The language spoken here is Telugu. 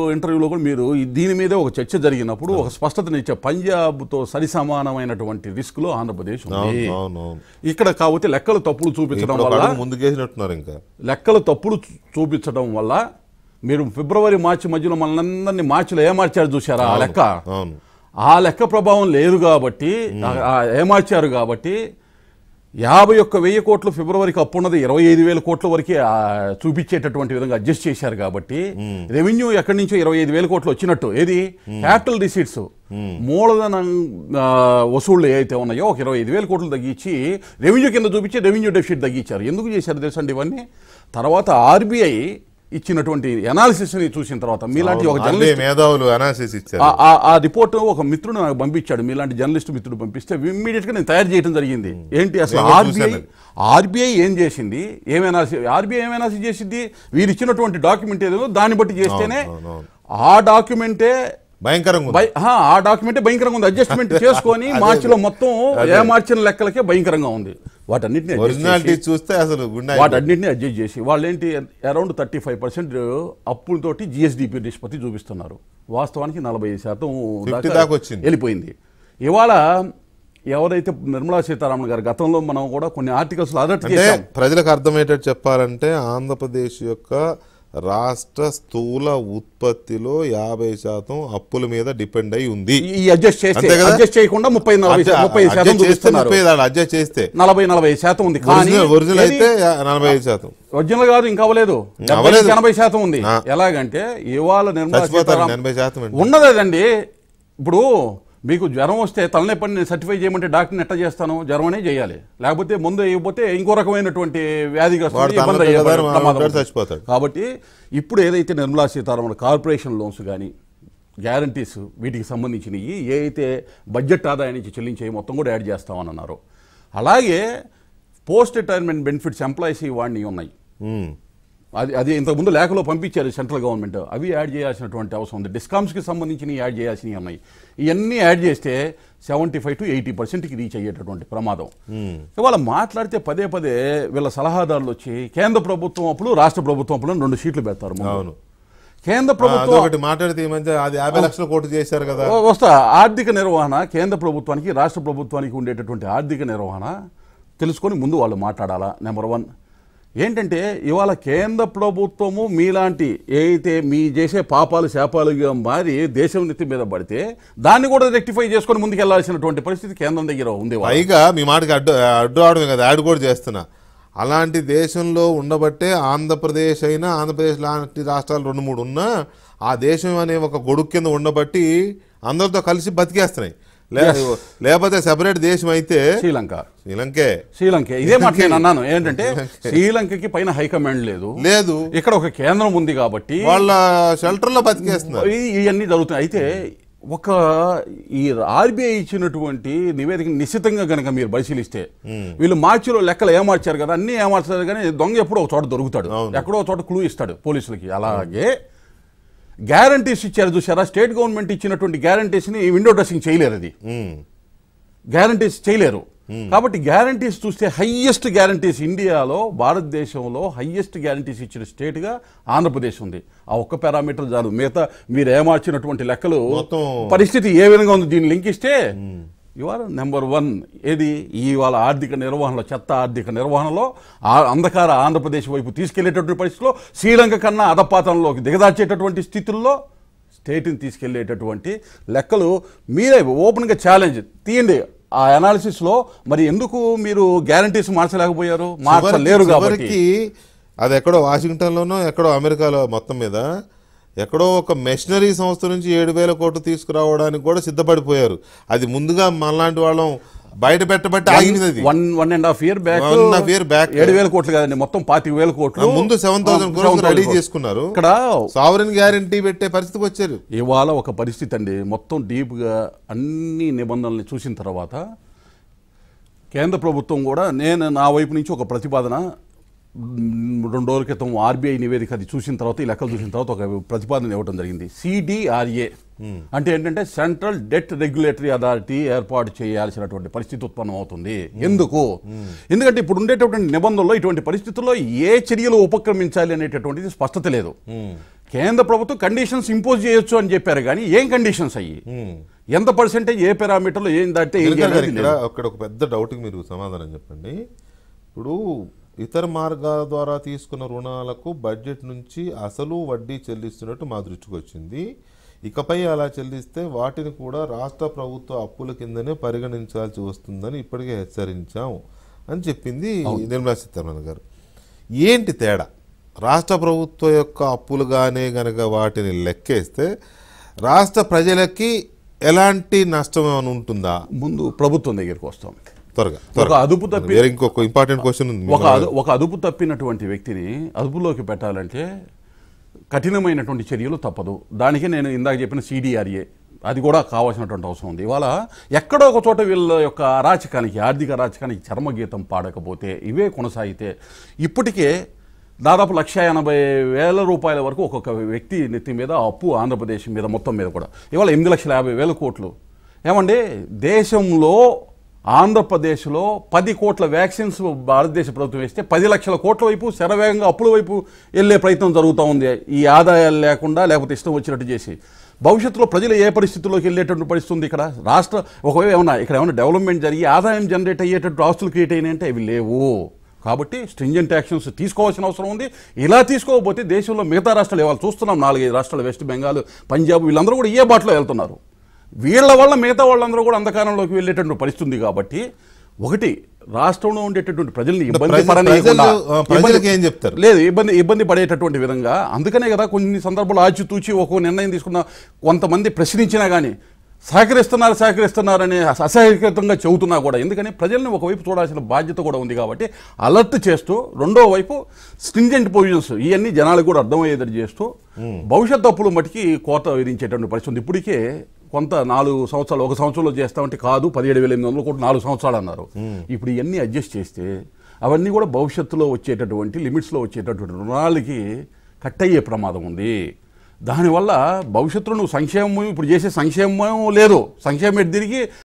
ఇంటర్వ్యూలో కూడా మీరు ఈ- దీని మీదే ఒక చర్చ జరిగినప్పుడు ఒక స్పష్టతనిచ్చే పంజాబ్తో సరిసమానమైనటువంటి రిస్క్లో ఆంధ్రప్రదేశ్ ఉంది అవును అవును అవును ఇక్కడ కాకపోతే లెక్కలు తప్పులు చూపించడం ఇప్పుడు ఒక వల్ల అడుగు ముందుకేసినట్టున్నారు ఇంకా లెక్కలు తప్పులు చూ- చూపించడం వల్ల మీరు ఫిబ్రవరి మార్చి మధ్యలో మనందరినీ మార్చిలో ఏమార్చారు చూసారా ఆ లెక్క అవును ఆ లెక్క ప్రభావం లేదు కాబట్టి ఆ- ఆ ఏమార్చారు కాబట్టి యాభై ఒక్క వెయ్యి కోట్లు ఫిబ్రవరికి అప్పున్నది ఇరవై ఐదు వేల కోట్ల వరకే ఆ, చూపించేటటువంటి విధంగా అడ్జస్ట్ చేశారు కాబట్టి రెవెన్యూ ఎక్కడి నుంచో ఇరవై ఐదు వేల కోట్లు వచ్చినట్టు ఏది క్యాపిటల్ రిసీట్స్ మూలధనం ఆ, వసూళ్లు ఏవైతే ఉన్నాయో ఒక ఇరవై ఐదు వేల కోట్లు తగ్గించి రెవెన్యూ కింద చూపించి రెవెన్యూ డెఫిసిట్ తగ్గించారు ఎందుకు చేశారు తెలుసండి ఇవన్నీ తర్వాత ఆర్బీఐ ఇచ్చినటువంటి ఎనాలిసిస్ ని చూసిన తర్వాత మీలాంటి ఒక అదే జర్నలిస్ట్ మేధావులు అనాలిసిస్ ఇచ్చారు ఆ- ఆ- ఆ రిపోర్ట్ ఒక మిత్రుడు నాకు పంపించాడు మీలాంటి జర్నలిస్ట్ మిత్రుడు పంపిస్తే ఇమ్మీడియట్ గా నేను తయారు చేయడం జరిగింది ఏంటి అసలు నేను కూడా ఆర్బీఐ చూశాను. ఆర్బీఐ ఏం చేసింది ఏమైనా ఆర్బీఐ ఏమైనా చేసింది వీరు ఇచ్చినటువంటి డాక్యుమెంట్ ఏదో దాన్ని బట్టి చేస్తేనే అవును, అవును. ఆ డాక్యుమెంటే భయంకరంగా ఉంది. బై- ఆ, ఆ డాక్యుమెంటే భయంకరంగా ఉంది అడ్జస్ట్మెంట్ చేసుకొని మార్చిలో మొత్తం ఏ మార్చిన లెక్కలకే భయంకరంగా ఉంది వాటన్నిటిని adjust ఒరిజినాలిటీ చేసి- చూస్తే అసలు గుండె వాటన్నిటిని అడ్జస్ట్ చేసి వాళ్ళు ఏంటి అరౌండ్ థర్టీ ఫైవ్ పర్సెంట్ అప్పులతోటి జిఎస్డిపి నిష్పత్తి చూపిస్తున్నారు వాస్తవానికి నలభై శాతం 50 దాకా వచ్చింది. వెళ్ళిపోయింది ఇవాళ ఎవరైతే నిర్మలా సీతారామన్ గారు గతంలో మనం కూడా కొన్ని ఆర్టికల్స్ అలర్ట్ అంటే చేశాం ప్రజలకు అర్థమయ్యేటట్టు చెప్పాలంటే ఆంధ్రప్రదేశ్ యొక్క రాష్ట్ర స్థూల ఉత్పత్తిలో యాభై శాతం అప్పుల మీద డిపెండ్ అయి ఉంది ఈ అడ్జస్ట్ చేస్తే అంతే కదా? అడ్జస్ట్ చేయకుండా ముప్పై నలభై శా- ముప్పై శాతం అడ్జస్ట్ చేస్తే చూపిస్తున్నారు ముప్పై ఐదు, అడ్జస్ట్ చేస్తే నలభై నలభై శాతం ఉంది కానీ ఒరిజినల్ ఒరిజినల్ ఏది? అయితే యా- నలభై ఐదు శాతం ఒరిజినల్ కాదు ఇంకా అవ్వలేదు డెబ్బై అవ్వలేదు. నుంచి ఎనభై శాతం ఉంది ఆ. ఎలాగంటే ఇవాళ నిర్మలా చచ్చిపోతారు సీతారామన్ ఎనభై శాతం అండి ఉన్నదేదండి ఇప్పుడు మీకు జ్వరం వస్తే తలనొప్పని నేను సర్టిఫై చేయమంటే డాక్టర్ని ఎట్లా చేస్తాను జ్వరం అనే చేయాలి లేకపోతే ముందు ఇవ్వకపోతే ఇంకో రకమైనటువంటి వ్యాధిగ్రస్తులు వాడు ఇబ్బంది తలనొప్పి అయ్యే కదా అని ప్రమాదం వాడు ఉంది. చచ్చిపోతాడు. కాబట్టి ఇప్పుడు ఏదైతే నిర్మలా సీతారామన్ కార్పొరేషన్ లోన్స్ కానీ గ్యారంటీస్ వీటికి సంబంధించినవి ఏ అయితే బడ్జెట్ ఆదాయం నుంచి చెల్లించే మొత్తం కూడా యాడ్ చేస్తామని అన్నారు అలాగే పోస్ట్ రిటైర్మెంట్ బెనిఫిట్స్ ఎంప్లాయీస్ వాడిని ఉన్నాయి ఉమ్. అది అది ఇంతకుముందు లేఖలో పంపించారు సెంట్రల్ గవర్నమెంట్ అవి యాడ్ చేయాల్సినటువంటి అవసరం ఉంది డిస్కామ్స్కి సంబంధించినవి యాడ్ చేయాల్సినవి ఉన్నాయి ఇవన్నీ యాడ్ చేస్తే సెవెంటీ ఫైవ్ టు ఎయిటీ పర్సెంట్కి రీచ్ అయ్యేటటువంటి ప్రమాదం ఇవాళ మాట్లాడితే పదే పదే వీళ్ళ సలహాదారులు వచ్చి కేంద్ర ప్రభుత్వం అప్పుడు రాష్ట్ర ప్రభుత్వం అప్పుడు అని రెండు సీట్లు పెడతారు ముందు. అవును కేంద్ర ఆ, ప్రభుత్వం అదొకటి మాట్లాడితే ఈ మధ్య అది యాభై లక్షల కోట్లు చేశారు కదా ఓ- వస్తా ఆర్థిక నిర్వహణ కేంద్ర ప్రభుత్వానికి రాష్ట్ర ప్రభుత్వానికి ఉండేటటువంటి ఆర్థిక నిర్వహణ తెలుసుకొని ముందు వాళ్ళు మాట్లాడాలా నెంబర్ వన్ ఏంటంటే ఇవాళ కేంద్ర ప్రభుత్వము మీలాంటి ఏదైతే మీ చేసే పాపాలు శాపాలుగా మారి దేశం నెత్తి మీద పడితే దాన్ని కూడా రెక్టిఫై చేసుకొని ముందుకు వెళ్ళాల్సినటువంటి పరిస్థితి కేంద్రం దగ్గర ఉంది ఇవాళ. పైగా మీ మాటకి అడ్డు అడ్డు అవడమే కదా యాడ్ కూడా చేస్తున్నా అలాంటి దేశంలో ఉండబట్టే ఆంధ్రప్రదేశ్ అయినా ఆంధ్రప్రదేశ్ లాంటి రాష్ట్రాలు రెండు మూడు ఉన్నా ఆ దేశం అనే ఒక గొడుగు కింద ఉండబట్టి అందరితో కలిసి బతికేస్తున్నాయి లే- లేకపోతే సెపరేట్ దేశం అయితే శ్రీలంక శ్రీలంకే శ్రీలంక ఇదే మాట నేను అన్నాను ఏంటంటే శ్రీలంకకి పైన హైకమాండ్ లేదు లేదు ఇక్కడ ఒక కేంద్రం ఉంది కాబట్టి వాళ్ళ షెల్టర్ లో బతికేస్తున్నారు ఈ- ఇవన్నీ జరుగుతున్నాయి అయితే ఒక ఈ ఆర్బీఐ ఇచ్చినటువంటి నివేదిక నిశ్చితంగా గనక మీరు పరిశీలిస్తే వీళ్ళు మార్చిలో లెక్కలు ఏమార్చారు కదా అన్ని ఏమార్చారు కానీ దొంగ ఎప్పుడో ఒక చోట దొరుకుతాడు ఎక్కడో ఒక చోట క్లూ ఇస్తాడు పోలీసులకి అలాగే గ్యారంటీస్ ఇచ్చారు చూసారా స్టేట్ గవర్నమెంట్ ఇచ్చినటువంటి గ్యారంటీస్ని విండో డ్రెస్సింగ్ చేయలేరు అది ఉమ్. గ్యారంటీస్ చేయలేరు కాబట్టి గ్యారంటీస్ చూస్తే హయ్యెస్ట్ గ్యారంటీస్ ఇండియాలో భారతదేశంలో హయ్యెస్ట్ గ్యారంటీస్ ఇచ్చిన స్టేట్గా ఆంధ్రప్రదేశ్ ఉంది ఆ ఒక్క పారామీటర్ చాలు మిగతా మీరు ఏమార్చినటువంటి లెక్కలు మొత్తం పరిస్థితి ఏ విధంగా ఉంది దీన్ని లింక్ ఇస్తే ఇవాళ నెంబర్ వన్ ఏది ఇవాళ ఆర్థిక నిర్వహణలో చెత్త ఆర్థిక నిర్వహణలో ఆ అంధకార ఆంధ్రప్రదేశ్ వైపు తీసుకెళ్లేటటువంటి పరిస్థితిలో శ్రీలంక కన్నా అధపాతంలోకి దిగదార్చేటటువంటి స్థితుల్లో స్టేట్ని తీసుకెళ్లేటటువంటి లెక్కలు మీరే ఓపెన్గా ఛాలెంజ్ తీయండి ఆ అనాలిసిస్లో మరి ఎందుకు మీరు గ్యారంటీస్ మార్చలేకపోయారు మార్చలేరు కాబట్టి చివరికి అది ఎక్కడో వాషింగ్టన్ లోనో ఎక్కడో అమెరికాలో మొత్తం మీద ఎక్కడో ఒక మెషినరీ సంస్థ నుంచి ఏడు వేల కోట్లు తీసుకురావడానికి కూడా సిద్ధపడిపోయారు అది ముందుగా మనలాంటి వాళ్ళం బయట పెట్టబట్టి ఆగింది అది one one and half year back One and half year back. ఏడు వేల కోట్లు కదండి మొత్తం పాతిక వేల కోట్లు ఆ ముందు 7,000 ఆ, crores 7,000 రెడీ crores. చేసుకున్నారు. ఇక్కడ సావరెన్ గ్యారంటీ పెట్టే పరిస్థితికి వచ్చారు ఇవాళ ఒక పరిస్థితి అండి మొత్తం డీప్గా అన్ని నిబంధనల్ని చూసిన తర్వాత కేంద్ర ప్రభుత్వం కూడా నేను నా వైపు నుంచి ఒక ప్రతిపాదన మ్, రెండు రోజుల క్రితం ఆర్బీఐ నివేదిక అది చూసిన తర్వాత ఈ లెక్కలు చూసిన తర్వాత ఒక ప్రతిపాదన ఇవ్వడం జరిగింది సిడిఆర్ఏ అంటే ఏంటంటే సెంట్రల్ డెట్ రెగ్యులేటరీ అథారిటీ ఏర్పాటు చేయాల్సినటువంటి పరిస్థితి ఉత్పన్నం అవుతుంది ఎందుకు ఎందుకంటే ఇప్పుడు ఉండేటటువంటి నిబంధనల్లో ఇటువంటి పరిస్థితుల్లో ఏ చర్యలు ఉపక్రమించాలి అనేటటువంటిది స్పష్టత లేదు కేంద్ర ప్రభుత్వం కండిషన్స్ ఇంపోజ్ చేయొచ్చు అని చెప్పారు కానీ ఏం కండిషన్స్ అయ్యి ఎంత పర్సెంటేజ్ ఏ పారామీటర్లో ఏం దాటితే ఏం దినకర్ గారు చేయాలి ఇక్కడ అక్కడ ఒక పెద్ద డౌట్కి మీరు సమాధానం చెప్పండి ఇప్పుడు ఇతర మార్గాల ద్వారా తీసుకున్న రుణాలకు బడ్జెట్ నుంచి అసలు వడ్డీ చెల్లిస్తున్నట్టు మా దృష్టికి వచ్చింది ఇకపై అలా చెల్లిస్తే వాటిని కూడా రాష్ట్ర ప్రభుత్వ అప్పుల కిందనే పరిగణించాల్సి వస్తుందని ఇప్పటికే హెచ్చరించాం అని చెప్పింది నిర్మలా సీతారామన్ గారు ఏంటి తేడా రాష్ట్ర ప్రభుత్వ యొక్క అప్పులుగానే గనక వాటిని లెక్కేస్తే రాష్ట్ర ప్రజలకి ఎలాంటి నష్టం ఏమైనా ఉంటుందా ముందు ప్రభుత్వం దగ్గరికి వస్తాం త్వరగా ఒక త్వరగా అదుపు తప్పి వేరే ఇంకొక ఇంపార్టెంట్ క్వశ్చన్ ఉంది ఒక అదు- ఒక అదుపు తప్పినటువంటి వ్యక్తిని అదుపులోకి పెట్టాలంటే కఠినమైనటువంటి చర్యలు తప్పదు దానికి నేను ఇందాక చెప్పిన సిడిఆర్ఏ అది కూడా కావాల్సినటువంటి అవసరం ఉంది ఇవాళ ఎక్కడో ఒక చోట వీళ్ళ యొక్క అరాచకానికి ఆర్థిక అరాచకానికి చర్మగీతం పాడకపోతే ఇవే కొనసాగితే ఇప్పటికే దాదాపు లక్ష ఎనభై వేల రూపాయల వరకు ఒక్కొక్క వ్యక్తి నెత్తి మీద అప్పు ఆంధ్రప్రదేశ్ మీద మొత్తం మీద కూడా ఇవాళ ఎనిమిది లక్షల యాభై వేల కోట్లు ఏమండి దేశంలో ఆంధ్రప్రదేశ్లో పది కోట్ల వ్యాక్సిన్స్ భారతదేశ ప్రభుత్వం వేస్తే పది లక్షల కోట్ల వైపు శరవేగంగా అప్పుల వైపు వెళ్ళే ప్రయత్నం జరుగుతూ ఉంది ఈ ఆదాయాలు లేకుండా లేకపోతే ఇష్టం వచ్చినట్టు చేసి భవిష్యత్తులో ప్రజలు ఏ పరిస్థితుల్లోకి వెళ్ళేటట్టు పరిస్థితి ఉంది ఇక్కడ రాష్ట్ర ఒకవేళ ఏమన్నా ఇక్కడ ఏమైనా డెవలప్మెంట్ జరిగి ఆదాయం జనరేట్ అయ్యేటట్టు ఆస్తులు క్రియేట్ అయినాయంటే అవి లేవు కాబట్టి స్ట్రింజెంట్ యాక్షన్స్ తీసుకోవాల్సిన అవసరం ఉంది ఇలా తీసుకోకపోతే దేశంలో మిగతా రాష్ట్రాలు ఇవాళ చూస్తున్నాం నాలుగైదు రాష్ట్రాలు వెస్ట్ బెంగాల్ పంజాబ్ వీళ్ళందరూ కూడా ఏ బాటలో వెళ్తున్నారు వీళ్ళ వల్ల మిగతా వాళ్ళందరూ కూడా అంధకారంలోకి వెళ్ళేటటువంటి పరిస్థితి ఉంది కాబట్టి ఒకటి రాష్ట్రంలో ఉండేటటువంటి ప్రజల్ని ఇబ్బంది ప్రజలు- పడనీయకుండా ప్రజలు, ఆ, ప్రజలకు ఏం చెప్తారు? లేదు ఇబ్బంది ఇబ్బంది పడేటటువంటి విధంగా అందుకనే కదా కొన్ని సందర్భాలు ఆచితూచి ఒక నిర్ణయం తీసుకున్న కొంతమంది ప్రశ్నించినా కానీ సహకరిస్తున్నారు సహకరిస్తున్నారని అసహకృతంగా చెబుతున్నా కూడా ఎందుకని ప్రజల్ని ఒకవైపు చూడాల్సిన బాధ్యత కూడా ఉంది కాబట్టి అలర్ట్ చేస్తూ రెండో వైపు స్ట్రింజెంట్ పొజిషన్స్ ఇవన్నీ జనాలకు కూడా అర్థమయ్యేటట్టు చేస్తూ భవిష్యత్ అప్పులు మటుకి కోత విధించేటువంటి పరిస్థితి ఉంది ఇప్పటికే కొంత నాలుగు సంవత్సరాలు ఒక సంవత్సరంలో చేస్తామంటే కాదు పదిహేడు వేల ఎనిమిది వందలు కూడా నాలుగు సంవత్సరాలు అన్నారు ఇప్పుడు ఇవన్నీ అడ్జస్ట్ చేస్తే అవన్నీ కూడా భవిష్యత్తులో వచ్చేటటువంటి లిమిట్స్లో వచ్చేటటువంటి రుణాలకి కట్ అయ్యే ప్రమాదం ఉంది దానివల్ల భవిష్యత్తులో నువ్వు సంక్షేమం ఇప్పుడు చేసే సంక్షేమం లేదు సంక్షేమం ఎటు తిరిగి